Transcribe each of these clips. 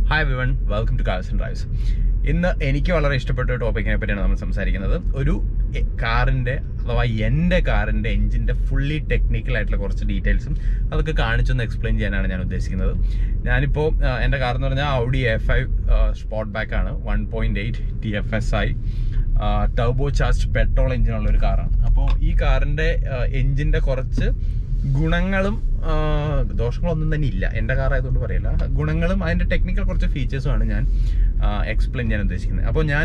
hi Vivan welcome to cars and drives ഇന്ന് എനിക്ക് വളരെ ഇഷ്ടപ്പെട്ട ഒരു ടോപ്പിക്കിനെ പറ്റിയാണ് നമ്മൾ സംസാരിക്കുന്നത് ഒരു എ- കാറിന്റെ അഥവാ എൻ്റെ കാറിന്റെ എഞ്ചിന്റെ ഫുള്ളി ടെക്നിക്കൽ ആയിട്ടുള്ള കുറച്ച് ഡീറ്റെയിൽസും അതൊക്കെ കാണിച്ചൊന്ന് എക്സ്പ്ലെയിൻ ചെയ്യാനാണ് ഞാൻ ഉദ്ദേശിക്കുന്നത് ഞാനിപ്പോൾ എൻ്റെ കാർ എന്ന് പറഞ്ഞാൽ Audi A five sportback ആണ് one point eight T F S I turbo charge petrol എഞ്ചിനുള്ള ഒരു കാറാണ് അപ്പോൾ ഈ കാറിന്റെ എഞ്ചിന്റെ കുറച്ച് ഗുണങ്ങളും ആ, ദോഷങ്ങളൊന്നും തന്നെ ഇല്ല എൻ്റെ കാർ ആയതുകൊണ്ട് പറയില്ല ഗുണങ്ങളും അതിന്റെ ടെക്നിക്കൽ കുറച്ച് ഫീച്ചേഴ്സുമാണ് ഞാൻ എക്സ്പ്ലെയിൻ ചെയ്യാൻ ഉദ്ദേശിക്കുന്നത് അപ്പോൾ ഞാൻ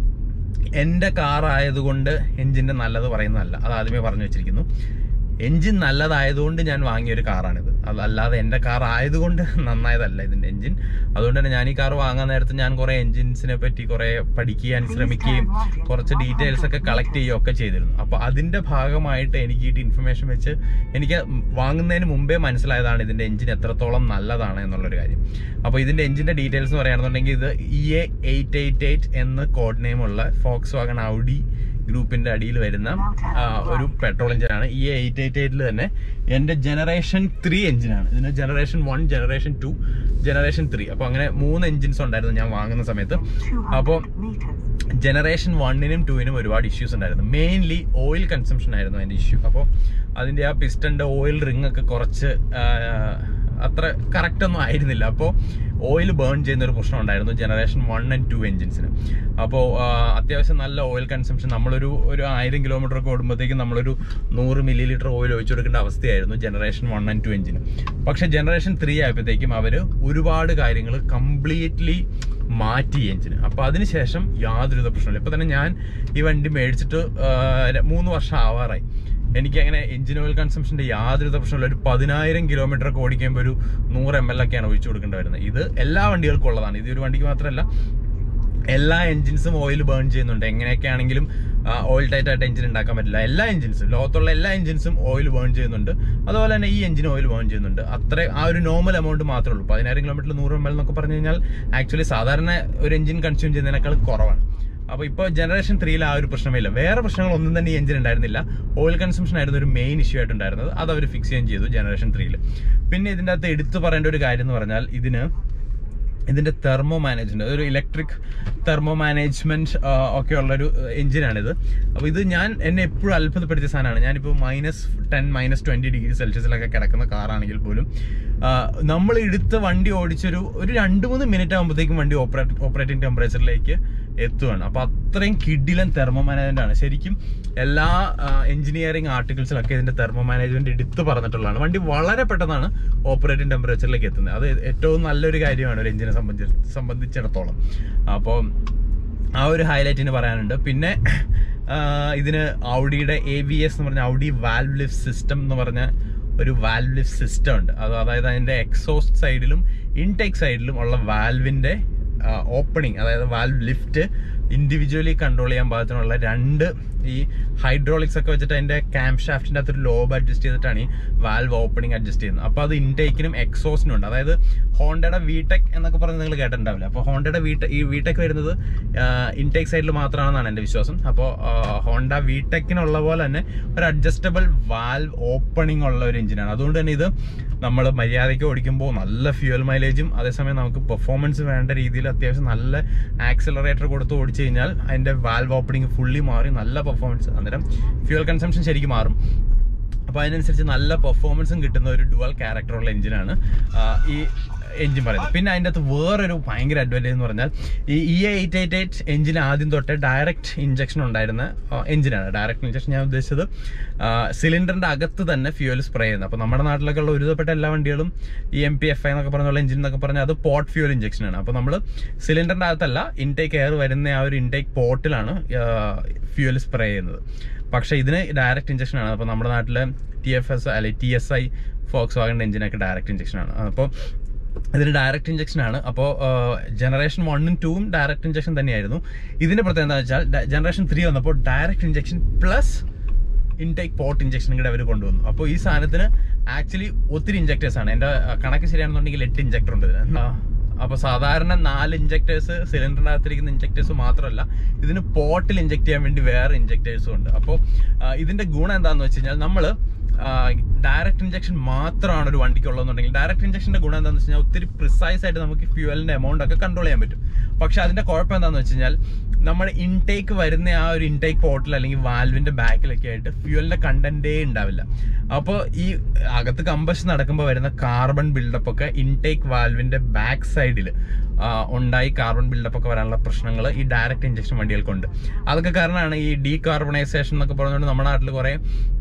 എൻ്റെ കാർ ആയതുകൊണ്ട് എഞ്ചിന്റെ നല്ലത് പറയുന്നതല്ല അത് ആദ്യമേ പറഞ്ഞു വെച്ചിരിക്കുന്നു എഞ്ചിൻ നല്ലതായതുകൊണ്ട് ഞാൻ വാങ്ങിയ ഒരു കാറാണിത് അതല്ലാതെ എൻ്റെ കാർ ആയതുകൊണ്ട് നന്നായതല്ല ഇതിൻ്റെ എഞ്ചിൻ അതുകൊണ്ട് തന്നെ ഞാൻ ഈ കാർ വാങ്ങാൻ നേരത്ത് ഞാൻ കുറേ എഞ്ചിൻസിനെ പറ്റി കുറേ പഠിക്കാൻ ശ്രമിക്കുകയും കുറച്ച് ഡീറ്റെയിൽസ് ഒക്കെ കളക്ട് ചെയ്യുകയും ഒക്കെ ചെയ്തിരുന്നു അപ്പോൾ അതിൻ്റെ ഭാഗമായിട്ട് എനിക്ക് ഈ ഇൻഫർമേഷൻ വെച്ച് എനിക്ക് വാങ്ങുന്നതിന് മുമ്പേ മനസ്സിലായതാണ് ഇതിൻ്റെ എഞ്ചിൻ എത്രത്തോളം നല്ലതാണ് എന്നുള്ളൊരു കാര്യം അപ്പോൾ ഇതിൻ്റെ എഞ്ചിൻ്റെ ഡീറ്റെയിൽസ് എന്ന് പറയുകയാണെന്നുണ്ടെങ്കിൽ ഇത് E A eight eight eight എന്ന് കോഡ് നെയിമുള്ള ഫോക്സ് വാഗൺ ഔഡി ഗ്രൂപ്പിന്റെ അടിയിൽ വരുന്ന ആ, ഒരു പെട്രോൾ എഞ്ചിനാണ് ഈ എയ്റ്റ് എയ്റ്റ് എയ്റ്റിൽ തന്നെ എൻ്റെ ജനറേഷൻ ത്രീ എഞ്ചിനാണ് ഇതിന് generation one generation two generation three അപ്പോൾ അങ്ങനെ മൂന്ന് എഞ്ചിൻസ് ഉണ്ടായിരുന്നു ഞാൻ വാങ്ങുന്ന സമയത്ത് അപ്പോൾ ജനറേഷൻ വണ്ണിനും ടൂവിനും ഒരുപാട് ഇഷ്യൂസ് ഉണ്ടായിരുന്നു മെയിൻലി ഓയിൽ കൺസംഷൻ ആയിരുന്നു അതിന്റെ ഇഷ്യൂ അപ്പോൾ അതിന്റെ ആ പിസ്റ്റന്റെ ഓയിൽ റിംഗ് ഒക്കെ കുറച്ച് ആ, അത്ര കറക്റ്റ് ഒന്നും ആയിരുന്നില്ല അപ്പോൾ ഓയിൽ ബേൺ ചെയ്യുന്ന ഒരു പ്രശ്നം ഉണ്ടായിരുന്നു ജനറേഷൻ വൺ ആൻഡ് ടു എഞ്ചിൻസിന് അപ്പോൾ അത്യാവശ്യം നല്ല ഓയിൽ കൺസംഷൻ നമ്മളൊരു ഒരു ആയിരം കിലോമീറ്റർ ഒക്കെ ഓടുമ്പോഴത്തേക്കും നമ്മളൊരു നൂറ് മില്ലി ലിറ്റർ ഓയിൽ ഒഴിച്ചു കൊടുക്കേണ്ട അവസ്ഥയായിരുന്നു ജനറേഷൻ വൺ ആൻഡ് ടു എഞ്ചിന് പക്ഷേ ജനറേഷൻ ത്രീ ആയപ്പോഴത്തേക്കും അവർ ഒരുപാട് കാര്യങ്ങൾ കംപ്ലീറ്റ്ലി മാറ്റി എഞ്ചിന് അപ്പോൾ അതിനുശേഷം യാതൊരുവിധ പ്രശ്നമില്ല ഇപ്പൊ തന്നെ ഞാൻ ഈ വണ്ടി മേടിച്ചിട്ട് ആ, ര- മൂന്ന് വർഷം ആവാറായി എനിക്ക് അങ്ങനെ എഞ്ചിൻ ഓയിൽ കൺസംഷന്റെ യാതൊരുവിധ പ്രശ്നമില്ല ഒരു പതിനായിരം കിലോമീറ്റർ ഒക്കെ ഓടിക്കുമ്പോൾ ഒരു നൂറ് എം എൽ ഒക്കെയാണ് ഒഴിച്ചു കൊടുക്കേണ്ടി വരുന്നത് ഇത് എല്ലാ വണ്ടികൾക്കും ഉള്ളതാണ് ഇത് ഒരു വണ്ടിക്ക് മാത്രമല്ല എല്ലാ എഞ്ചിൻസും ഓയിൽ ബേൺ ചെയ്യുന്നുണ്ട് എങ്ങനെയൊക്കെ ആണെങ്കിലും ഓയിൽ ടൈറ്റ് ആയിട്ട് എഞ്ചിൻ ഉണ്ടാക്കാൻ പറ്റില്ല എല്ലാ എഞ്ചിൻസും ലോകത്തുള്ള എല്ലാ എഞ്ചിൻസും ഓയിൽ ബേൺ ചെയ്യുന്നുണ്ട് അതുപോലെ തന്നെ ഈ എഞ്ചിൻ ഓയിൽ ബേൺ ചെയ്യുന്നുണ്ട് അത്ര ആ ഒരു നോർമൽ എമൗണ്ട് മാത്രമേ ഉള്ളൂ പതിനായിരം കിലോമീറ്റർ നൂറ് എം എൽ എന്നൊക്കെ പറഞ്ഞു കഴിഞ്ഞാൽ ആക്ച്വലി സാധാരണ ഒരു എഞ്ചിൻ കൺസ്യൂം ചെയ്യുന്നതിനേക്കാൾ കുറവാണ് അപ്പോൾ ഇപ്പോൾ ജനറേഷൻ ത്രീയിൽ ആ ഒരു പ്രശ്നമില്ല വേറെ പ്രശ്നങ്ങളൊന്നും തന്നെ ഈ എഞ്ചിൻ ഉണ്ടായിരുന്നില്ല ഓയിൽ കൺസംഷൻ ആയിരുന്നു ഒരു മെയിൻ ഇഷ്യൂ ആയിട്ടുണ്ടായിരുന്നത് അത് അവർ ഫിക്സ് ചെയ്യുകയും ചെയ്തു ജനറേഷൻ ത്രീയിൽ പിന്നെ ഇതിൻ്റെ അകത്ത് എടുത്തു പറയേണ്ട ഒരു കാര്യം എന്ന് പറഞ്ഞാൽ ഇതിന് ഇതിന്റെ തെർമോ മാനേജ്മെന്റ് ഒരു ഇലക്ട്രിക് തെർമോ മാനേജ്മെന്റ് ഒക്കെ ഉള്ള ഒരു എഞ്ചിനാണിത് അപ്പോൾ ഇത് ഞാൻ എന്നെ എപ്പോഴും അത്ഭുതപ്പെടുത്തിയ സാധനമാണ് ഞാനിപ്പോൾ minus ten minus twenty degree സെൽഷ്യസിലൊക്കെ കിടക്കുന്ന കാറാണെങ്കിൽ പോലും നമ്മൾ എടുത്ത് വണ്ടി ഓടിച്ചൊരു ഒരു രണ്ട് മൂന്ന് മിനിറ്റ് ആകുമ്പോഴത്തേക്കും വണ്ടി ഓപ്പറേറ്റ് ഓപ്പറേറ്റിംഗ് ടെമ്പറേച്ചറിലേക്ക് എത്തുകയാണ് അപ്പോൾ അത്രയും കിഡിലൻ തെർമോ മാനേജ്മെന്റ് ആണ് ശരിക്കും എല്ലാ എഞ്ചിനീയറിംഗ് ആർട്ടിക്കിൾസിലൊക്കെ ഇതിന്റെ തെർമോ മാനേജ്മെന്റ് എടുത്ത് പറഞ്ഞിട്ടുള്ളതാണ് വണ്ടി വളരെ പെട്ടെന്നാണ് ഓപ്പറേറ്റിംഗ് ടെമ്പറേച്ചറിലേക്ക് എത്തുന്നത് അത് ഏറ്റവും നല്ലൊരു കാര്യമാണ് ഒരു എഞ്ചിനെ സംബന്ധിച്ച് സംബന്ധിച്ചിടത്തോളം അപ്പോൾ ആ ഒരു ഹൈലൈറ്റിന് പറയാനുണ്ട് പിന്നെ ആ, ഇതിന് ഔഡിയുടെ എ വി എസ് എന്ന് പറഞ്ഞ ഔഡി വാൽവ് ലിഫ്റ്റ് സിസ്റ്റം എന്ന് പറഞ്ഞ ഒരു വാൽവ് ലിഫ്റ്റ് സിസ്റ്റം ഉണ്ട് അത് അതായത് അതിന്റെ എക്സോസ്റ്റ് സൈഡിലും ഇൻടേക്ക് സൈഡിലും ഉള്ള വാൽവിന്റെ ഓപ്പണിംഗ് അതായത് വാൽവ് ലിഫ്റ്റ് ഇൻഡിവിജ്വലി കൺട്രോൾ ചെയ്യാൻ പാകത്തിനുള്ള രണ്ട് ഈ ഹൈഡ്രോളിക്സ് ഒക്കെ വെച്ചിട്ട് അതിന്റെ ക്യാമ്പ് ഷാഫ്റ്റിന്റെ അകത്തൊരു ലോബ് അഡ്ജസ്റ്റ് ചെയ്തിട്ടാണ് ഈ വാൽവ് ഓപ്പണിംഗ് അഡ്ജസ്റ്റ് ചെയ്യുന്നത് അപ്പോൾ അത് ഇൻടേക്കിനും എക്സോസിനും ഉണ്ട് അതായത് ഹോണ്ടയുടെ വിടെക് എന്നൊക്കെ പറഞ്ഞ് നിങ്ങൾ കേട്ടിട്ടുണ്ടാവില്ല അപ്പോൾ ഹോണ്ടയുടെ വീട്ടെ ഈ വിടെക് വരുന്നത് ഇൻടേക്ക് സൈഡിൽ മാത്രമാണെന്നാണ് എൻ്റെ വിശ്വാസം അപ്പോൾ ഹോണ്ട വിടെക്കിനുള്ള പോലെ തന്നെ ഒരു അഡ്ജസ്റ്റബിൾ വാൽവ് ഓപ്പണിംഗ് ഉള്ള ഒരു എഞ്ചിനാണ് അതുകൊണ്ട് തന്നെ ഇത് നമ്മൾ മര്യാദയ്ക്ക് ഓടിക്കുമ്പോൾ നല്ല ഫ്യൂൽ മൈലേജും അതേസമയം നമുക്ക് പെർഫോമൻസ് വേണ്ട രീതിയിൽ അത്യാവശ്യം നല്ല ആക്സിലറേറ്റർ കൊടുത്ത് ഓടിച്ചു കഴിഞ്ഞാൽ അതിന്റെ വാൽവ് ഓപ്പണിംഗ് ഫുള്ളി മാറി നല്ല പെർഫോമൻസ് അന്നേരം ഫ്യൂൽ കൺസംഷൻ ശരിക്കും മാറും അപ്പോൾ അതിനനുസരിച്ച് നല്ല പെർഫോമൻസും കിട്ടുന്ന ഒരു ഡുവൽ ക്യാരക്ടറുള്ള എഞ്ചിനാണ് ഈ എഞ്ചിൻ പറയുന്നത് പിന്നെ അതിൻ്റെ അകത്ത് വേറൊരു ഭയങ്കര അഡ്വാൻറ്റേജ് എന്ന് പറഞ്ഞാൽ ഈ E eight eight eight engine ആദ്യം തൊട്ടേ ഡയറക്റ്റ് ഇഞ്ചക്ഷൻ ഉണ്ടായിരുന്ന എഞ്ചിനാണ് ഡയറക്റ്റ് ഇഞ്ചക്ഷൻ ഞാൻ ഉദ്ദേശിച്ചത് സിലിണ്ടറിന്റെ അകത്ത് തന്നെ ഫ്യൂൽ സ്പ്രേ ചെയ്യുന്നത് അപ്പോൾ നമ്മുടെ നാട്ടിലൊക്കെ ഉള്ള ഒരുവിധപ്പെട്ട എല്ലാ വണ്ടികളും ഈ എം പി എഫ് ഐ എന്നൊക്കെ പറഞ്ഞുള്ള എഞ്ചിൻ എന്നൊക്കെ പറഞ്ഞാൽ അത് പോട്ട് ഫ്യൂൽ ഇഞ്ചക്ഷൻ ആണ് അപ്പോൾ നമ്മൾ സിലിണ്ടറിന്റെ അകത്തല്ല ഇൻടേക്ക് എയർ വരുന്ന ആ ഒരു ഇൻടേക്ക് പോർട്ടിലാണ് ഫ്യൂൽ സ്പ്രേ ചെയ്യുന്നത് പക്ഷേ ഇതിന് ഡയറക്റ്റ് ഇഞ്ചക്ഷൻ ആണ് അപ്പോൾ നമ്മുടെ നാട്ടിലെ ടി എഫ് എസ് അല്ലെങ്കിൽ ടി എസ് ഐ ഫോക്സ് വാഗണിന്റെ എഞ്ചിനൊക്കെ ഡയറക്റ്റ് ഇഞ്ചക്ഷൻ ആണ് അപ്പോൾ ഇതിന് ഡയറക്റ്റ് ഇഞ്ചക്ഷൻ ആണ് അപ്പോൾ ജനറേഷൻ വണ്ണും ടൂവും ഡയറക്റ്റ് ഇഞ്ചക്ഷൻ തന്നെയായിരുന്നു ഇതിന്റെ പ്രത്യേകത എന്താ വെച്ചാൽ ജനറേഷൻ ത്രീ വന്നപ്പോൾ direct injection plus intake port injection കൂടെ അവർ കൊണ്ടുവന്നു അപ്പോൾ ഈ സാധനത്തിന് ആക്ച്വലി ഒത്തിരി ഇഞ്ചക്ടേഴ്സ് ആണ് എൻ്റെ കണക്ക് ശരിയാണെന്നുണ്ടെങ്കിൽ എട്ട് ഇഞ്ചക്ടർ ഉണ്ട് ഇതിന് ആ, അപ്പൊ സാധാരണ നാല് ഇഞ്ചക്ടേഴ്സ് സിലിണ്ടറിന്റെ അകത്തിരിക്കുന്ന ഇഞ്ചക്ടേഴ്സ് മാത്രമല്ല ഇതിന് പോർട്ടിൽ ഇഞ്ചക്ട് ചെയ്യാൻ വേണ്ടി വേറെ ഇഞ്ചക്ടേഴ്സും ഉണ്ട് അപ്പോൾ ഇതിന്റെ ഗുണം എന്താണെന്ന് വെച്ച് കഴിഞ്ഞാൽ നമ്മൾ ഡയറക്റ്റ് ഇഞ്ചക്ഷൻ മാത്രമാണ് ഒരു വണ്ടിക്ക് ഉള്ളതെന്നുണ്ടെങ്കിൽ ഡയറക്റ്റ് ഇഞ്ചക്ഷന്റെ ഗുണം എന്താണെന്ന് വെച്ച് കഴിഞ്ഞാൽ ഒത്തിരി പ്രിസൈസ് ആയിട്ട് നമുക്ക് ഫ്യൂവലിന്റെ എമൗണ്ട് ഒക്കെ കൺട്രോൾ ചെയ്യാൻ പറ്റും പക്ഷെ അതിന്റെ കുഴപ്പം എന്താണെന്ന് വെച്ച് കഴിഞ്ഞാൽ നമ്മുടെ ഇൻടേക്ക് വരുന്ന ആ ഒരു ഇൻടേക്ക് പോർട്ടിൽ അല്ലെങ്കിൽ വാൽവിന്റെ ബാക്കിലൊക്കെ ആയിട്ട് ഫ്യൂവലിന്റെ കണ്ടന്റേ ഉണ്ടാവില്ല അപ്പോൾ ഈ അകത്ത് കമ്പഷൻ നടക്കുമ്പോൾ വരുന്ന കാർബൺ ബിൽഡപ്പ് ഒക്കെ ഇൻടേക്ക് വാൽവിന്റെ ബാക്ക് സൈഡിൽ ഉണ്ടായി കാർബൺ ബിൽഡപ്പ് ഒക്കെ വരാനുള്ള പ്രശ്നങ്ങൾ ഈ ഡയറക്റ്റ് ഇഞ്ചക്ഷൻ വണ്ടികൾക്കുണ്ട് അതൊക്കെ കാരണമാണ് ഈ ഡീകാർബണൈസേഷൻ എന്നൊക്കെ പറഞ്ഞുകൊണ്ട് നമ്മുടെ നാട്ടിൽ കുറേ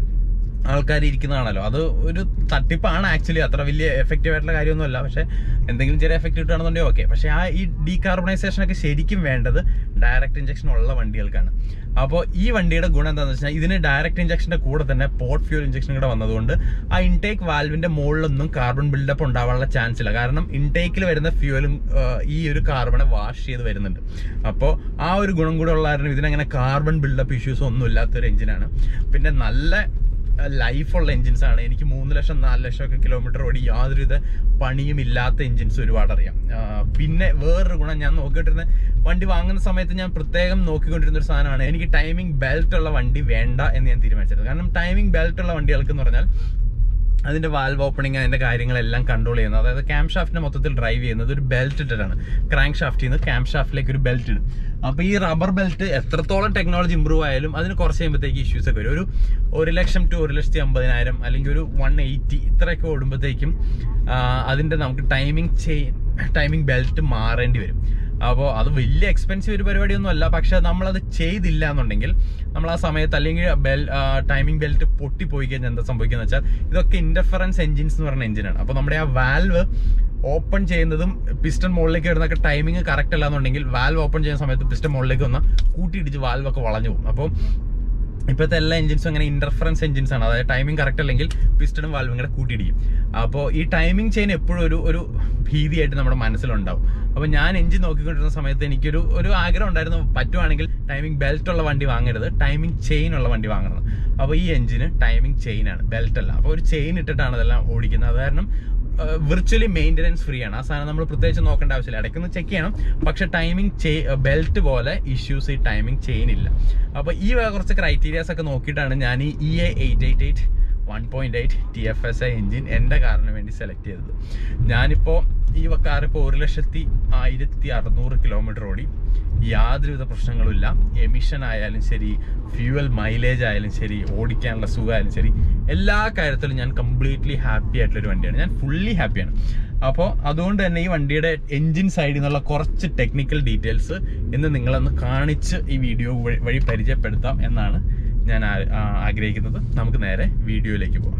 ആൾക്കാർ ഇരിക്കുന്നതാണല്ലോ അത് ഒരു തട്ടിപ്പാണ് ആക്ച്വലി അത്ര വലിയ എഫക്റ്റീവ് ആയിട്ടുള്ള കാര്യമൊന്നുമല്ല പക്ഷെ എന്തെങ്കിലും ചെറിയ എഫക്റ്റ് കിട്ടുകയാണെന്നുണ്ടെങ്കിൽ ഓക്കെ പക്ഷെ ആ ഈ ഡീകാർബണൈസേഷൻ ഒക്കെ ശരിക്കും വേണ്ടത് ഡയറക്റ്റ് ഇഞ്ചക്ഷൻ ഉള്ള വണ്ടികൾക്കാണ് അപ്പോൾ ഈ വണ്ടിയുടെ ഗുണം എന്താണെന്ന് വെച്ചാൽ ഇതിന് ഡയറക്റ്റ് ഇഞ്ചക്ഷന്റെ കൂടെ തന്നെ പോർട്ട് ഫ്യൂൽ ഇഞ്ചക്ഷൻ കൂടെ വന്നതുകൊണ്ട് ആ ഇൻടേക്ക് വാൽവിന്റെ മുകളിലൊന്നും കാർബൺ ബിൽഡപ്പ് ഉണ്ടാവാനുള്ള ചാൻസ് ഇല്ല കാരണം ഇൻടേക്കിൽ വരുന്ന ഫ്യൂവലും ഈ ഒരു കാർബണെ വാഷ് ചെയ്ത് വരുന്നുണ്ട് അപ്പോൾ ആ ഒരു ഗുണം കൂടെ ഉള്ള കാരണം ഇതിനങ്ങനെ കാർബൺ ബിൽഡപ്പ് ഇഷ്യൂസ് ഒന്നും ഇല്ലാത്തൊരു എഞ്ചിനാണ് പിന്നെ നല്ല ലൈഫുള്ള എഞ്ചിൻസ് ആണ് എനിക്ക് മൂന്ന് ലക്ഷം നാല് ലക്ഷം ഒക്കെ കിലോമീറ്റർ ഓടി യാതൊരുവിധ പണിയും ഇല്ലാത്ത എഞ്ചിൻസ് ഒരുപാട് അറിയാം ആ, പിന്നെ വേറൊരു ഗുണം ഞാൻ നോക്കിയിട്ടിരുന്ന വണ്ടി വാങ്ങുന്ന സമയത്ത് ഞാൻ പ്രത്യേകം നോക്കിക്കൊണ്ടിരുന്ന ഒരു സാധനമാണ് എനിക്ക് ടൈമിംഗ് ബെൽറ്റ് ഉള്ള വണ്ടി വേണ്ട എന്ന് ഞാൻ തീരുമാനിച്ചത് കാരണം ടൈമിംഗ് ബെൽറ്റ് ഉള്ള വണ്ടികൾക്ക് എന്ന് പറഞ്ഞാൽ അതിന്റെ വാൽവ് ഓപ്പണിംഗ് അതിന്റെ കാര്യങ്ങളെല്ലാം കൺട്രോൾ ചെയ്യുന്നത് അതായത് ക്യാം ഷാഫ്റ്റിനെ മൊത്തത്തിൽ ഡ്രൈവ് ചെയ്യുന്നത് ഒരു ബെൽറ്റ് ഇട്ടിട്ടാണ് ക്രാങ്ക് ഷാഫ്റ്റിൽ നിന്ന് ക്യാം ഷാഫ്റ്റിലേക്ക് ഒരു ബെൽറ്റ് ഇടും അപ്പൊ ഈ റബ്ബർ ബെൽറ്റ് എത്രത്തോളം ടെക്നോളജി ഇമ്പ്രൂവ് ആയാലും അതിന് കുറച്ച് കഴിയുമ്പോഴത്തേക്ക് ഇഷ്യൂസ് ഒക്കെ വരും ഒരു ഒരു ലക്ഷം ടു ഒരു ലക്ഷത്തി അമ്പതിനായിരം അല്ലെങ്കിൽ ഒരു വൺ എയ്റ്റി ഇത്രയൊക്കെ ഓടുമ്പോഴത്തേക്കും ആ, അതിന്റെ നമുക്ക് ടൈമിംഗ് ചെയിൻ ടൈമിംഗ് ബെൽറ്റ് മാറേണ്ടി വരും അപ്പോൾ അത് വലിയ എക്സ്പെൻസീവ് ഒരു പരിപാടിയൊന്നും അല്ല പക്ഷെ നമ്മളത് ചെയ്തില്ല എന്നുണ്ടെങ്കിൽ നമ്മൾ ആ സമയത്ത് അല്ലെങ്കിൽ ബെൽ ടൈമിംഗ് ബെൽറ്റ് പൊട്ടിപ്പോയി കഴിഞ്ഞാൽ എന്താ സംഭവിക്കുന്നത് വെച്ചാൽ ഇതൊക്കെ ഇന്റർഫറൻസ് എഞ്ചിൻസ് എന്ന് പറയുന്ന എഞ്ചിനാണ് അപ്പോൾ നമ്മുടെ ആ വാൽവ് ഓപ്പൺ ചെയ്യുന്നതും പിസ്റ്റൺ മുകളിലേക്ക് വരുന്നൊക്കെ ടൈമിംഗ് കറക്റ്റ് അല്ല എന്നുണ്ടെങ്കിൽ വാൽവ് ഓപ്പൺ ചെയ്യുന്ന സമയത്ത് പിസ്റ്റൺ മുകളിലേക്ക് വന്നാൽ കൂട്ടിയിടിച്ച് വാൽവ് ഒക്കെ വളഞ്ഞു പോകും അപ്പോൾ ഇപ്പോഴത്തെ എല്ലാ എഞ്ചിൻസും അങ്ങനെ ഇന്റർഫറൻസ് എഞ്ചിൻസ് ആണ് അതായത് ടൈമിംഗ് കറക്റ്റ് അല്ലെങ്കിൽ പിസ്റ്റണും വാൽവും കൂടെ കൂട്ടിയിടിക്കും അപ്പോൾ ഈ ടൈമിംഗ് ചെയിൻ എപ്പോഴും ഒരു ഒരു ഭീതിയായിട്ട് നമ്മുടെ മനസ്സിലുണ്ടാവും അപ്പോൾ ഞാൻ എഞ്ചിൻ നോക്കിക്കൊണ്ടിരുന്ന സമയത്ത് എനിക്കൊരു ഒരു ആഗ്രഹം ഉണ്ടായിരുന്നു പറ്റുവാണെങ്കിൽ ടൈമിംഗ് ബെൽറ്റ് ഉള്ള വണ്ടി വാങ്ങരുത് ടൈമിംഗ് ചെയിൻ ഉള്ള വണ്ടി വാങ്ങണം അപ്പോൾ ഈ എഞ്ചിന് ടൈമിംഗ് ചെയിൻ ആണ് ബെൽറ്റ് അല്ല അപ്പോൾ ഒരു ചെയിൻ ഇട്ടിട്ടാണ് ഇതെല്ലാം ഓടിക്കുന്നത് അത് കാരണം വിർച്വലി മെയിൻ്റനൻസ് ഫ്രീ ആണ് ആ സാധനം നമ്മൾ പ്രത്യേകിച്ച് നോക്കേണ്ട ആവശ്യമില്ല ഇടയ്ക്കൊന്ന് ചെക്ക് ചെയ്യണം പക്ഷെ ടൈമിംഗ് ബെൽറ്റ് പോലെ ഇഷ്യൂസ് ഈ ടൈമിംഗ് ചെയിൻ ഇല്ല അപ്പോൾ ഈ വക കുറച്ച് ക്രൈറ്റീരിയാസ് ഒക്കെ നോക്കിയിട്ടാണ് ഞാൻ ഈ E A eight eight eight one point eight T F S I engine എൻ്റെ കാറിന് വേണ്ടി സെലക്ട് ചെയ്തത് ഞാനിപ്പോൾ ഈ കാർ ഇപ്പോൾ ഒരു ലക്ഷത്തി ആയിരത്തി അറുന്നൂറ് കിലോമീറ്റർ ഓടി യാതൊരുവിധ പ്രശ്നങ്ങളുമില്ല എമിഷൻ ആയാലും ശരി ഫ്യൂവൽ മൈലേജ് ആയാലും ശരി ഓടിക്കാനുള്ള സുഖമായാലും ശരി എല്ലാ കാര്യത്തിലും ഞാൻ കംപ്ലീറ്റ്ലി ഹാപ്പി ആയിട്ടുള്ള ഒരു വണ്ടിയാണ് ഞാൻ ഫുള്ളി ഹാപ്പിയാണ് അപ്പോൾ അതുകൊണ്ട് തന്നെ ഈ വണ്ടിയുടെ എൻജിൻ സൈഡിൽ നിന്നുള്ള കുറച്ച് ടെക്നിക്കൽ ഡീറ്റെയിൽസ് ഇന്ന് നിങ്ങളൊന്ന് കാണിച്ച് ഈ വീഡിയോ വഴി വഴി പരിചയപ്പെടുത്താം എന്നാണ് ഞാൻ ആ- ആ- ആഗ്രഹിക്കുന്നത് നമുക്ക് നേരെ വീഡിയോയിലേക്ക് പോകാം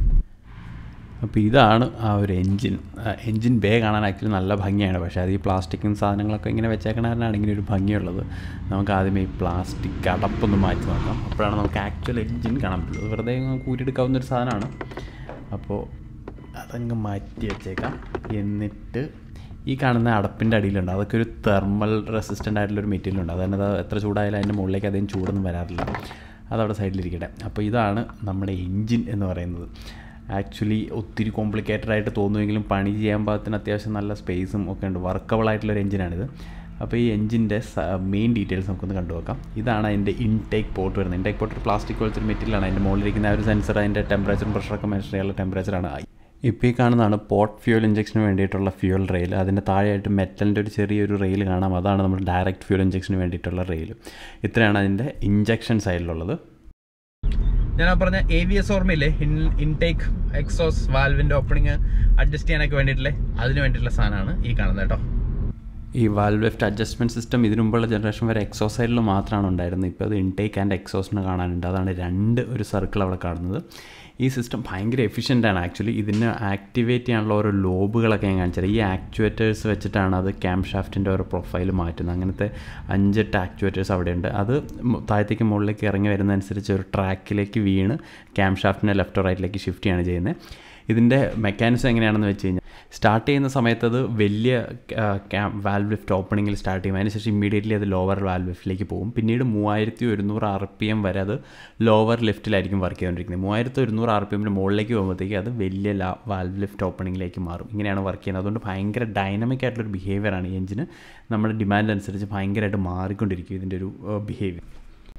അപ്പോൾ ഇതാണ് ആ ഒരു എൻജിൻ എൻജിൻ ബേ കാണാൻ ആക്ച്വലി നല്ല ഭംഗിയാണ് പക്ഷേ അത് ഈ പ്ലാസ്റ്റിക്കും സാധനങ്ങളൊക്കെ ഇങ്ങനെ വെച്ചേക്കണാരനാണ് ഇങ്ങനെ ഒരു ഭംഗിയുള്ളത് നമുക്ക് ആദ്യമേ ഈ പ്ലാസ്റ്റിക് അടപ്പൊന്ന് മാറ്റി നോക്കാം അപ്പോഴാണ് നമുക്ക് ആക്ച്വൽ എൻജിൻ കാണാൻ പറ്റുള്ളൂ അത് വെറുതെ അങ്ങ് കൂട്ടിയെടുക്കാവുന്ന ഒരു സാധനമാണ് അപ്പോൾ അതങ്ങ് മാറ്റി വെച്ചേക്കാം എന്നിട്ട് ഈ കാണുന്ന അടപ്പിൻ്റെ അടിയിലുണ്ട് അതൊക്കെ ഒരു തെർമൽ റെസിസ്റ്റൻ്റ് ആയിട്ടുള്ള ഒരു മെറ്റീരിയൽ ഉണ്ട് അതായത് അത് എത്ര ചൂടായാലും അതിൻ്റെ മുകളിലേക്ക് അധികം ചൂടൊന്നും വരാറില്ല അതവിടെ സൈഡിലിരിക്കട്ടെ അപ്പോൾ ഇതാണ് നമ്മുടെ എൻജിൻ എന്ന് പറയുന്നത് ആക്ച്വലി ഒത്തിരി കോംപ്ലിക്കേറ്റഡ് ആയിട്ട് തോന്നുമെങ്കിലും പണി ചെയ്യാൻ പാകത്തിന് അത്യാവശ്യം നല്ല സ്പേസും ഒക്കെ ഉണ്ട് വർക്കബിൾ ആയിട്ടുള്ള ഒരു എഞ്ചിനാണിത് അപ്പോൾ ഈ എഞ്ചിൻ്റെ മെയിൻ ഡീറ്റെയിൽസ് നമുക്കൊന്ന് കണ്ടു നോക്കാം ഇതാണ് അതിൻ്റെ ഇൻടേക്ക് പോർട്ട് വരുന്നത് ഇൻടേക്ക് പോർട്ട് ഒരു പ്ലാസ്റ്റിക് പോലത്തെ ഒരു മെറ്റീരിയലാണ് അതിൻ്റെ മുകളിലിരിക്കുന്ന ആ ഒരു സെൻസർ അതിൻ്റെ ടെമ്പറേച്ചറും പ്രഷറൊക്കെ മെഷർ ചെയ്യാനുള്ള ടെമ്പറേച്ചറാണ് ഇപ്പോൾ ഈ കാണുന്നതാണ് പോർട്ട് ഫ്യൂൽ ഇഞ്ചക്ഷന് വേണ്ടിയിട്ടുള്ള ഫ്യൂൽ റെയിൽ അതിൻ്റെ താഴെയായിട്ട് മെറ്റലിൻ്റെ ഒരു ചെറിയൊരു റെയിൽ കാണാം അതാണ് നമ്മൾ ഡയറക്റ്റ് ഫ്യൂൽ ഇഞ്ചക്ഷന് വേണ്ടിയിട്ടുള്ള റെയിൽ ഇത്രയാണ് അതിൻ്റെ ഇഞ്ചക്ഷൻ സൈഡിലുള്ളത് ഞാൻ ആ പറഞ്ഞ എ വി എസ് ഓർമ്മയില്ലേ ഇൻ ഇൻടേക്ക് എക്സോസ് വാൽവിന്റെ ഓപ്പണിങ് അഡ്ജസ്റ്റ് ചെയ്യാനൊക്കെ വേണ്ടിയിട്ടില്ലേ അതിന് വേണ്ടിയിട്ടുള്ള സാധനമാണ് ഈ കാണുന്നത് കേട്ടോ ഈ വാൽവ് ലെഫ്റ്റ് അഡ്ജസ്റ്റ്മെൻറ്റ് സിസ്റ്റം ഇതിനു മുമ്പുള്ള ജനറേഷൻ വരെ എക്സോസ് സൈഡിൽ മാത്രമാണ് ഉണ്ടായിരുന്നത് ഇപ്പോൾ അത് ഇൻടേക്ക് ആൻഡ് എക്സോസിന് കാണാനുണ്ട് അതാണ് രണ്ട് ഒരു സർക്കിൾ അവിടെ കാണുന്നത് ഈ സിസ്റ്റം ഭയങ്കര എഫിഷ്യൻ്റ് ആണ് ആക്ച്വലി ഇതിന് ആക്ടിവേറ്റ് ചെയ്യാനുള്ള ഓരോ ലോബുകളൊക്കെ ഞാൻ കാണിച്ചത് ഈ ആക്ച്വേറ്റേഴ്സ് വെച്ചിട്ടാണ് അത് ക്യാം ഷാഫ്റ്റിൻ്റെ ഓരോ പ്രൊഫൈൽ മാറ്റുന്നത് അങ്ങനത്തെ അഞ്ചെട്ട് ആക്ച്വേറ്റേഴ്സ് അവിടെയുണ്ട് അത് മു- താഴത്തേക്ക് മുകളിലേക്ക് ഇറങ്ങി വരുന്നതനുസരിച്ച് ഒരു ട്രാക്കിലേക്ക് വീണ് ക്യാം ഷാഫ്റ്റിനെ ലെഫ്റ്റ് റൈറ്റിലേക്ക് ഷിഫ്റ്റ് ചെയ്യാണ് ചെയ്യുന്നത് ഇതിൻ്റെ മെക്കാനിസം എങ്ങനെയാണെന്ന് വെച്ച് കഴിഞ്ഞാൽ സ്റ്റാർട്ട് ചെയ്യുന്ന സമയത്ത് അത് വലിയ വാൽവ് ലിഫ്റ്റ് ഓപ്പണിങ്ങിൽ സ്റ്റാർട്ട് ചെയ്യും അതിനുശേഷം ഇമ്മീഡിയറ്റ്ലി അത് ലോവർ വാൽവ് ലിഫ്റ്റിലേക്ക് പോകും പിന്നീട് മൂവായിരത്തി ഒരുന്നൂറ് ആർ പി എം വരെ അത് ലോവർ ലിഫ്റ്റിലായിരിക്കും വർക്ക് ചെയ്തുകൊണ്ടിരിക്കുന്നത് മൂവായിരത്തി ഒരുന്നൂറ് ആർ പി എമ്മിന് മുകളിലേക്ക് പോകുമ്പോഴത്തേക്ക് അത് വലിയ ലാ വാൽവ് ലിഫ്റ്റ് ഓപ്പണിങ്ങിലേക്ക് മാറും ഇങ്ങനെയാണ് വർക്ക് ചെയ്യുന്നത് അതുകൊണ്ട് ഭയങ്കര ഡൈനമിക് ആയിട്ടുള്ളൊരു ബിഹേവിയറാണ് ഈ എഞ്ചിന് നമ്മുടെ ഡിമാൻഡ് അനുസരിച്ച് ഭയങ്കരമായിട്ട് മാറിക്കൊണ്ടിരിക്കും ഇതിൻ്റെ ഒരു ബിഹേവിയർ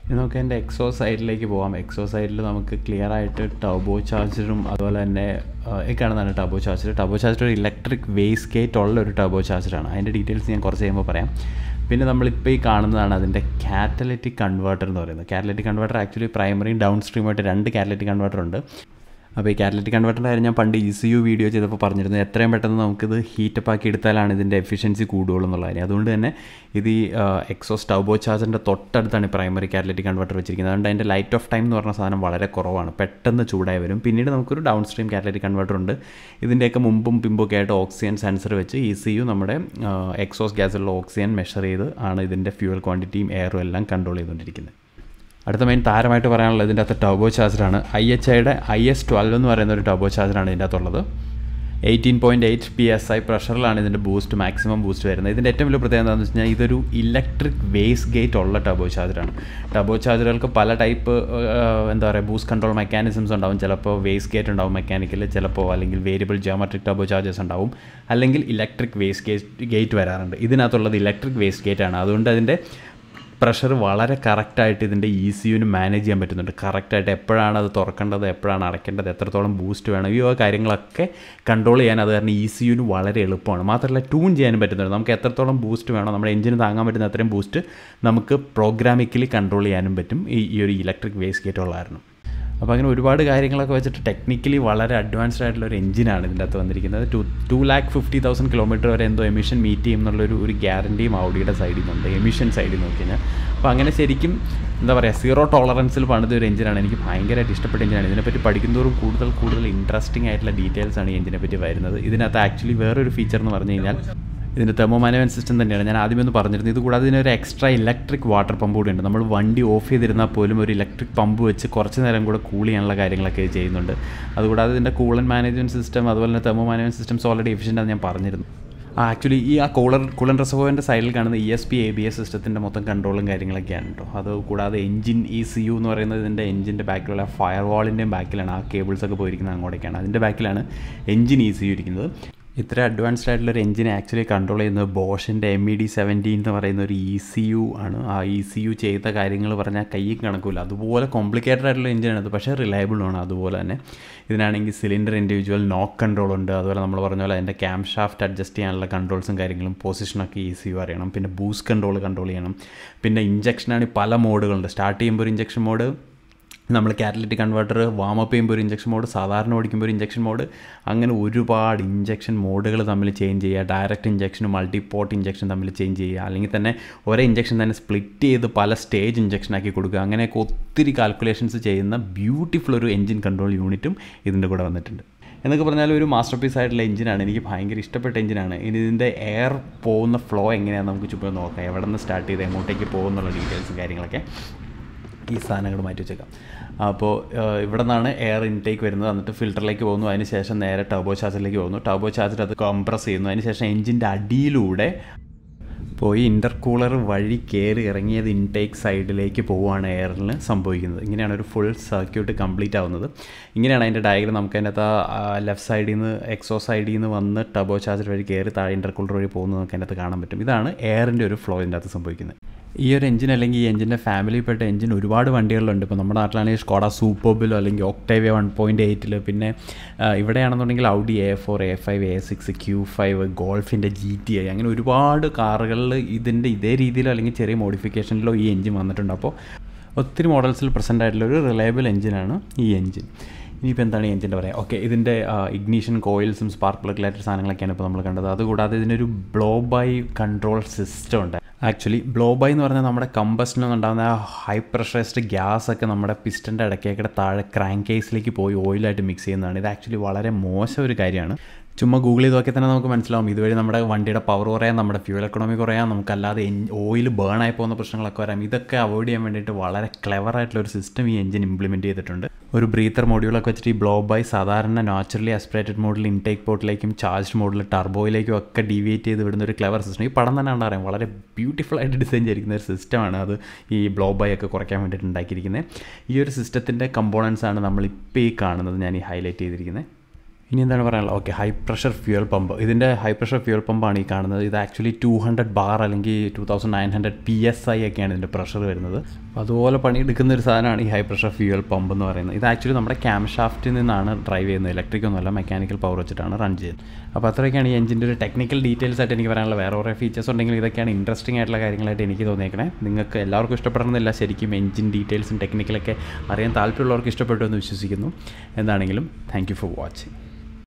ഇനി നമുക്ക് എൻ്റെ എക്സോ സൈഡിലേക്ക് പോകാം എക്സോ സൈഡിൽ നമുക്ക് ക്ലിയർ ആയിട്ട് ടർബോ ചാർജറും അതുപോലെ തന്നെ ആ, ഈ കാണുന്നതാണ് ടർബോ ചാർജർ ടർബോ ചാർജർ ഒരു ഇലക്ട്രിക് വേസ്റ്റ് ഗേറ്റ് ഉള്ള ഒരു ടർബോ ചാർജറാണ് അതിൻ്റെ ഡീറ്റെയിൽസ് ഞാൻ കുറച്ച് കഴിയുമ്പോൾ പറയാം പിന്നെ നമ്മളിപ്പോൾ ഈ കാണുന്നതാണ് അതിൻ്റെ കാറ്റലറ്റിക് കൺവേർട്ടർ എന്ന് പറയുന്നത് കാറ്റലറ്റിക് കൺവേർട്ടർ ആക്ച്വലി പ്രൈമറിയും ഡൗൺ സ്ട്രീമായിട്ട് രണ്ട് കാറ്റലറ്റിക് കൺവേർട്ടർ ഉണ്ട് അപ്പോൾ ഈ കാറ്റലറ്റിക് കൺവേർട്ടറിൻ്റെ കാര്യം ഞാൻ പണ്ട് ഇ സി യു വീഡിയോ ചെയ്തപ്പോൾ പറഞ്ഞിരുന്നു എത്രയും പെട്ടെന്ന് നമുക്കിത് ഹീറ്റപ്പ് ആക്കി എടുത്താലാണ് ഇതിൻ്റെ എഫിഷ്യൻസി കൂടുകയുള്ളൂ എന്നുള്ള കാര്യം അതുകൊണ്ട് തന്നെ ഇത് ഈ എക്സോസ് ടർബോ ചാർജറിൻ്റെ തൊട്ടടുത്താണ് ഈ പ്രൈമറി കാറ്റലറ്റിക് കൺവേർട്ടർ വെച്ചിരിക്കുന്നത് അതുകൊണ്ട് അതിൻ്റെ ലൈറ്റ് ഓഫ് ടൈം എന്ന് പറഞ്ഞ സാധനം വളരെ കുറവാണ് പെട്ടെന്ന് ചൂടായി വരും പിന്നീട് നമുക്കൊരു ഡൗൺ സ്ട്രീം കാറ്റലറ്റിക് കൺവേർട്ടർ ഉണ്ട് ഇതിൻ്റെയൊക്കെ മുമ്പും പിമ്പൊക്കെ ആയിട്ട് ഓക്സിജൻ സെൻസർ വെച്ച് ഇ സി യു നമ്മുടെ എക്സോസ് ഗ്യാസിലുള്ള ഓക്സിജൻ മെഷർ ചെയ്ത് ആണ് ഇതിൻ്റെ ഫ്യൂവൽ ക്വാണ്ടിറ്റിയും എയറും എല്ലാം കൺട്രോൾ ചെയ്തുകൊണ്ടിരിക്കുന്നത് അടുത്ത മെയിൻ താരമായിട്ട് പറയാനുള്ളത് ഇതിൻ്റെ അകത്ത് ടർബോ ചാർജറാണ് ഐ എച്ച് ഐയുടെ ഐ എസ് ട്വൽവ് എന്ന് പറയുന്ന ഒരു ടർബോ ചാർജറാണ് ഇതിൻ്റെ അകത്തുള്ളത് eighteen point eight P S I പ്രഷറിലാണ് ഇതിൻ്റെ ബൂസ്റ്റ് മാക്സിമം ബൂസ്റ്റ് വരുന്നത് ഇതിൻ്റെ ഏറ്റവും വലിയ പ്രത്യേകത എന്താണെന്ന് വെച്ച് കഴിഞ്ഞാൽ ഇതൊരു ഇലക്ട്രിക് വേസ്റ്റ് ഗേറ്റ് ഉള്ള ടർബോ ചാർജറാണ് ടർബോ ചാർജറുകൾക്ക് പല ടൈപ്പ് എന്താ പറയുക ബൂസ്റ്റ് കൺട്രോൾ മെക്കാനിസംസ് ഉണ്ടാവും ചിലപ്പോൾ വേസ്റ്റ് ഗേറ്റ് ഉണ്ടാവും മെക്കാനിക്കൽ ചിലപ്പോൾ അല്ലെങ്കിൽ വേരിയബിൾ ജിയോമെട്രിക് ടർബോ ചാർജേഴ്സ് ഉണ്ടാവും അല്ലെങ്കിൽ ഇലക്ട്രിക് വേസ്റ്റ് ഗേറ്റ് ഗേറ്റ് വരാറുണ്ട് ഇതിനകത്തുള്ളത് ഇലക്ട്രിക് വേസ്റ്റ് ഗേറ്റ് ആണ് അതുകൊണ്ട് അതിൻ്റെ പ്രഷർ വളരെ കറക്റ്റായിട്ട് ഇതിൻ്റെ ഇ സി യുവിന് മാനേജ് ചെയ്യാൻ പറ്റുന്നുണ്ട് കറക്റ്റായിട്ട് എപ്പോഴാണ് അത് തുറക്കേണ്ടത് എപ്പോഴാണ് അടയ്ക്കേണ്ടത് എത്രത്തോളം ബൂസ്റ്റ് വേണം ഈ വക കാര്യങ്ങളൊക്കെ കൺട്രോൾ ചെയ്യാൻ അത് കാരണം ഇ സി യുവിന് വളരെ എളുപ്പമാണ് മാത്രമല്ല ട്യൂൺ ചെയ്യാനും പറ്റുന്നുണ്ട് നമുക്ക് എത്രത്തോളം ബൂസ്റ്റ് വേണോ നമ്മുടെ എഞ്ചിന് താങ്ങാൻ പറ്റുന്ന അത്രയും ബൂസ്റ്റ് നമുക്ക് പ്രോഗ്രാമിക്കലി കൺട്രോൾ ചെയ്യാനും പറ്റും ഈ ഈ ഒരു ഇലക്ട്രിക് വേസ്റ്റ് ഗേറ്റ് ഉള്ള കാരണം അപ്പോൾ അങ്ങനെ ഒരുപാട് കാര്യങ്ങളൊക്കെ വെച്ചിട്ട് ടെക്നിക്കലി വളരെ അഡ്വാൻസ്ഡ് ആയിട്ടുള്ള ഒരു എഞ്ചിനാണ് ഇതിൻ്റെ അകത്ത് വന്നിരിക്കുന്നത് two two lakh fifty thousand kilometre വരെ എന്തോ എമിഷൻ മീറ്റ് ചെയ്യും എന്നുള്ളൊരു ഒരു ഗ്യാരണ്ടിയും ഔഡിയുടെ സൈഡിൽ നിന്നുണ്ട് എമിഷൻ സൈഡിൽ നോക്കി കഴിഞ്ഞാൽ അപ്പോൾ അങ്ങനെ ശരിക്കും എന്താ പറയുക സീറോ ടോളറൻസിൽ പണിത ഒരു എഞ്ചിനാണ് എനിക്ക് ഭയങ്കരമായിട്ട് ഇഷ്ടപ്പെട്ട എഞ്ചിനാണ് ഇതിനെപ്പറ്റി പഠിക്കുന്നതോറും കൂടുതൽ കൂടുതൽ ഇൻട്രസ്റ്റിംഗ് ആയിട്ടുള്ള ഡീറ്റെയിൽസ് ആണ് ഈ എഞ്ചിനെ പറ്റി വരുന്നത് ഇതിനകത്ത് ആക്ച്വലി വേറൊരു ഫീച്ചർ എന്ന് പറഞ്ഞു കഴിഞ്ഞാൽ ഇതിൻ്റെ തെർമോ മാനേജ്മെൻറ്റ് സിസ്റ്റം തന്നെയാണ് ഞാൻ ആദ്യമേ ഒന്ന് പറഞ്ഞിരുന്നു ഇത് കൂടാതെ ഇതിനൊരു എക്സ്ട്രാ ഇലക്ട്രിക് വാട്ടർ പമ്പ് കൂടി ഉണ്ട് നമ്മൾ വണ്ടി ഓഫ് ചെയ്തിരുന്നാൽ പോലും ഒരു ഇലക്ട്രിക് പമ്പ് വെച്ച് കുറച്ച് നേരം കൂടെ കൂൾ ചെയ്യാനുള്ള കാര്യങ്ങളൊക്കെ ഇത് ചെയ്യുന്നുണ്ട് അതുകൂടാതെ ഇതിൻ്റെ കൂളൻ മാനേജ്മെൻറ്റ് സിസ്റ്റം അതുപോലെ തന്നെ thermo management systems already efficient ആണെന്ന് ഞാൻ പറഞ്ഞിരുന്നു ആ ആക്ച്വലി ഈ ആ കൂളർ കൂളൻ റിസർവോറിൻ്റെ സൈഡിൽ കാണുന്ന E S P A B S സിസ്റ്റത്തിൻ്റെ മൊത്തം കൺട്രോളും കാര്യങ്ങളൊക്കെയാണ് കേട്ടോ അത് കൂടാതെ എഞ്ചിൻ ഇ സി യു എന്ന് പറയുന്നത് ഇതിൻ്റെ എഞ്ചിൻ്റെ ബാക്കിലുള്ള ഫയർ വാളിൻ്റെയും ബാക്കിലാണ് ആ കേബിൾസ് ഒക്കെ പോയിരിക്കുന്നത് അങ്ങോട്ടേക്കാണ് അതിൻ്റെ ബാക്കിലാണ് എഞ്ചിൻ ഇ സി യു ഇരിക്കുന്നത് ഇത്ര അഡ്വാൻസ്ഡ് ആയിട്ടുള്ള ഒരു എഞ്ചിനെ ആക്ച്വലി കൺട്രോൾ ചെയ്യുന്നത് ബോഷിൻ്റെ എം ഇ ഡി സെവൻറ്റീൻ എന്ന് പറയുന്ന ഒരു ഇ സി യു ആണ് ആ ഇ സി യു ചെയ്ത കാര്യങ്ങൾ പറഞ്ഞാൽ കയ്യിൽ കണക്കില്ല അതുപോലെ കോംപ്ലിക്കേറ്റഡ് ആയിട്ടുള്ള എഞ്ചിനാണ് അത് പക്ഷേ റിലയബിളും ആണ് അതുപോലെ തന്നെ ഇതിനാണെങ്കിൽ സിലിണ്ടർ ഇൻഡിവിജ്വൽ നോക്ക് കൺട്രോൾ ഉണ്ട് അതുപോലെ നമ്മൾ പറഞ്ഞ പോലെ അതിൻ്റെ ക്യാം ഷാഫ്റ്റ് അഡ്ജസ്റ്റ് ചെയ്യാനുള്ള കൺട്രോൾസും കാര്യങ്ങളും പൊസിഷനൊക്കെ ഇ സി യു അറിയണം പിന്നെ ബൂസ്റ്റ് കൺട്രോൾ കൺട്രോൾ ചെയ്യണം പിന്നെ ഇഞ്ചക്ഷനാണ് പല മോഡുകളുണ്ട് സ്റ്റാർട്ട് ചെയ്യുമ്പോൾ ഒരു ഇഞ്ചക്ഷൻ മോഡ് നമ്മൾ കാറ്റലിറ്റിക് കൺവേർട്ടർ വാമപ്പ് ചെയ്യുമ്പോൾ ഒരു ഇഞ്ചക്ഷൻ മോഡ് സാധാരണ ഓടിക്കുമ്പോൾ ഒരു ഇഞ്ചക്ഷൻ മോഡ് അങ്ങനെ ഒരുപാട് ഇഞ്ചക്ഷൻ മോഡുകൾ തമ്മിൽ ചേഞ്ച് ചെയ്യുക ഡയറക്റ്റ് ഇഞ്ചക്ഷനും മൾട്ടി പോർട്ട് ഇഞ്ചക്ഷൻ തമ്മിൽ ചേഞ്ച് ചെയ്യുക അല്ലെങ്കിൽ തന്നെ ഒരേ ഇഞ്ചക്ഷൻ തന്നെ സ്പ്ലിറ്റ് ചെയ്ത് പല സ്റ്റേജ് ഇഞ്ചക്ഷൻ ആക്കി കൊടുക്കുക അങ്ങനെയൊക്കെ ഒത്തിരി കാൽക്കുലേഷൻസ് ചെയ്യുന്ന ബ്യൂട്ടിഫുൾ ഒരു എഞ്ചിൻ കൺട്രോൾ യൂണിറ്റും ഇതിൻ്റെ കൂടെ വന്നിട്ടുണ്ട് എന്നൊക്കെ പറഞ്ഞാൽ ഒരു മാസ്റ്റർ പീസ് ആയിട്ടുള്ള എഞ്ചിനാണ് എനിക്ക് ഭയങ്കര ഇഷ്ടപ്പെട്ട എഞ്ചിനാണ് ഇനി ഇതിൻ്റെ എയർ പോകുന്ന ഫ്ലോ എങ്ങനെയാണെന്ന് നമുക്ക് ചുമ്മാ നോക്കാം എവിടെ നിന്ന് സ്റ്റാർട്ട് ചെയ്ത് എങ്ങോട്ടേക്ക് പോകുന്നുള്ള ഡീറ്റെയിൽസും കാര്യങ്ങളൊക്കെ ഈ സാധനങ്ങൾ മാറ്റി വെച്ചേക്കാം അപ്പോൾ ഇവിടെ നിന്നാണ് എയർ ഇൻടേക്ക് വരുന്നത് എന്നിട്ട് ഫിൽറ്ററിലേക്ക് പോകുന്നു അതിന് ശേഷം നേരെ ടർബോ ചാർജറിലേക്ക് പോകുന്നു ടർബോ ചാർജർ അത് കംപ്രസ് ചെയ്യുന്നു അതിന് ശേഷം എഞ്ചിൻ്റെ അടിയിലൂടെ പോയി ഇൻ്റർകൂളർ വഴി കയറി ഇറങ്ങിയത് ഇൻടേക്ക് സൈഡിലേക്ക് പോവുകയാണ് എയറിന് സംഭവിക്കുന്നത് ഇങ്ങനെയാണ് ഒരു ഫുൾ സർക്യൂട്ട് കംപ്ലീറ്റ് ആവുന്നത് ഇങ്ങനെയാണ് അതിൻ്റെ ഡയഗ്രം നമുക്ക് അതിൻ്റെ ആ ലെഫ്റ്റ് സൈഡിൽ നിന്ന് എക്സോ സൈഡിൽ നിന്ന് വന്ന് ടബോ ചാർജർ വഴി കയറി താഴെ ഇൻ്റർകൂളർ വഴി പോകുന്നത് നമുക്ക് അതിൻ്റെ അകത്ത് കാണാൻ പറ്റും ഇതാണ് എയറിൻ്റെ ഒരു ഫ്ലോ ഇതിൻ്റെ അകത്ത് സംഭവിക്കുന്നത് ഈ ഒരു എഞ്ചിൻ അല്ലെങ്കിൽ ഈ എഞ്ചിൻ്റെ ഫാമിലിയിൽപ്പെട്ട എഞ്ചിൻ ഒരുപാട് വണ്ടികളിലുണ്ട് ഇപ്പോൾ നമ്മുടെ നാട്ടിലാണെങ്കിൽ സ്കോഡ സൂപ്പർബിലോ അല്ലെങ്കിൽ ഒക്ടേവിയ വൺ പോയിൻറ്റ് എയ്റ്റിൽ പിന്നെ ആ, ഇവിടെയാണെന്നുണ്ടെങ്കിൽ Audi A four A five A six Q five ഗോൾഫിൻ്റെ ജി ടി ഐ അങ്ങനെ ഒരുപാട് കാറുകളിൽ ഇതിൻ്റെ ഇതേ രീതിയിലോ അല്ലെങ്കിൽ ചെറിയ മോഡിഫിക്കേഷനിലോ ഈ എഞ്ചിൻ വന്നിട്ടുണ്ട് അപ്പോൾ ഒത്തിരി മോഡൽസിൽ പ്രസൻ്റ് ആയിട്ടുള്ള ഒരു റിലയബിൾ എഞ്ചിനാണ് ഈ എഞ്ചിൻ ഇനിയിപ്പോൾ എന്താണ് ഈ എഞ്ചിൻ്റെ പറയുക ഓക്കെ ഇതിൻ്റെ ഇഗ്നീഷൻ കോയിൽസും സ്പാർക്ക് പ്ലഗ് ലൈറ്റർ സാധനങ്ങളൊക്കെയാണ് ഇപ്പോൾ നമ്മൾ കണ്ടത് അതുകൂടാതെ ഇതിനൊരു ബ്ലോ ബൈ കൺട്രോൾ സിസ്റ്റം ഉണ്ട് ആക്ച്വലി ബ്ലോ ബൈ എന്ന് പറഞ്ഞാൽ നമ്മുടെ കമ്പസ്റ്റിൽ ഉണ്ടാകുന്ന ആ ഹൈ പ്രഷറൈസ്ഡ് ഗ്യാസ് ഒക്കെ നമ്മുടെ പിസ്റ്റൻ്റെ ഇടയ്ക്കേക്കിടെ താഴെ ക്രാങ്ക് കേസിലേക്ക് പോയി ഓയിലായിട്ട് മിക്സ് ചെയ്യുന്നതാണ് ഇത് ആക്ച്വലി വളരെ മോശം ഒരു കാര്യമാണ് ചുമ്മാ ഗൂഗിൾ ചെയ്ത് നോക്കിയാൽ തന്നെ നമുക്ക് മനസ്സിലാവും ഇതുവഴി നമ്മുടെ വണ്ടിയുടെ പവർ കുറയാം നമ്മുടെ ഫ്യൂൽ എക്കണോമി കുറയാം നമുക്കല്ലാതെ ഓയിൽ ബേൺ ആയി പോകുന്ന പ്രശ്നങ്ങളൊക്കെ വരാം ഇതൊക്കെ അവോയ്ഡ് ചെയ്യാൻ വേണ്ടിയിട്ട് വളരെ ക്ലെവർ ആയിട്ടുള്ള ഒരു സിസ്റ്റം ഈ എഞ്ചിൻ ഇംപ്ലിമെൻറ്റ് ചെയ്തിട്ടുണ്ട് ഒരു ബ്രീത്തർ മോഡ്യൂളൊക്കെ വെച്ചിട്ട് ഈ ബ്ലോ ബൈ സാധാരണ നാച്ചുറലി അസ്പിറേറ്റഡ് മോഡിൽ ഇൻടേക്ക് പോർട്ടിലേക്കും ചാർജ് മോഡിൽ ടർബോയിലേക്കും ഒക്കെ ഡീവിയേറ്റ് ചെയ്ത് വിടുന്ന ഒരു ക്ലെവർ സിസ്റ്റം ഈ പടം തന്നെ ഉണ്ടാകും വളരെ ബ്യൂട്ടിഫുൾ ആയിട്ട് ഡിസൈൻ ചെയ്തിരിക്കുന്ന ഒരു സിസ്റ്റമാണ് അത് ഈ ബ്ലോ ബൈ ഒക്കെ കുറയ്ക്കാൻ വേണ്ടിയിട്ട് ഉണ്ടാക്കിയിരിക്കുന്നത് ഈ ഒരു സിസ്റ്റത്തിൻ്റെ കമ്പോണൻസ് ആണ് നമ്മളിപ്പോൾ ഈ കാണുന്നത് ഞാൻ ഈ ഹൈലൈറ്റ് ചെയ്തിരിക്കുന്നത് ഇനി എന്താണ് പറയാനുള്ളത് okay high pressure fuel pump ഇതിൻ്റെ ഹൈ പ്രഷർ ഫ്യൂൽ പമ്പാണ് ഈ കാണുന്നത് ഇത് ആക്ച്വലി ടു ഹൺഡ്രഡ് ബാർ അല്ലെങ്കിൽ two thousand nine hundred P S I ഒക്കെയാണ് ഇതിൻ്റെ പ്രഷർ വരുന്നത് അപ്പോൾ അതുപോലെ പണിയെടുക്കുന്ന ഒരു സാധനമാണ് ഈ ഹൈ പ്രഷർ ഫ്യൂൽ പമ്പ് എന്ന് പറയുന്നത് ഇത് ആക്ച്വലി നമ്മുടെ ക്യാം ഷാഫ്റ്റിൽ നിന്നാണ് ഡ്രൈവ് ചെയ്യുന്നത് ഇലക്ട്രിക് ഒന്നുമല്ല മെക്കാനിക്കൽ പവർ വെച്ചിട്ടാണ് റൺ ചെയ്യുന്നത് അപ്പോൾ അത്രയൊക്കെയാണ് ഈ എഞ്ചിൻ്റെ ഒരു ടെക്നിക്കൽ ഡീറ്റെയിൽസ് ആയിട്ട് എനിക്ക് പറയാനുള്ള വേറെ കുറേ ഫീച്ചേഴ്സ് ഉണ്ടെങ്കിൽ ഇതൊക്കെയാണ് ഇൻട്രസ്റ്റിംഗ് ആയിട്ടുള്ള കാര്യങ്ങളായിട്ട് എനിക്ക് തോന്നിയേക്കണേ നിങ്ങൾക്ക് എല്ലാവർക്കും ഇഷ്ടപ്പെടണമെന്നില്ല ശരിക്കും എഞ്ചിൻ ഡീറ്റെയിൽസും ടെക്നിക്കലൊക്കെ അറിയാൻ താല്പര്യമുള്ളവർക്ക് ഇഷ്ടപ്പെട്ടു എന്ന് വിശ്വസിക്കുന്നു എന്താണെങ്കിലും താങ്ക് യു ഫോർ വാച്ചിങ്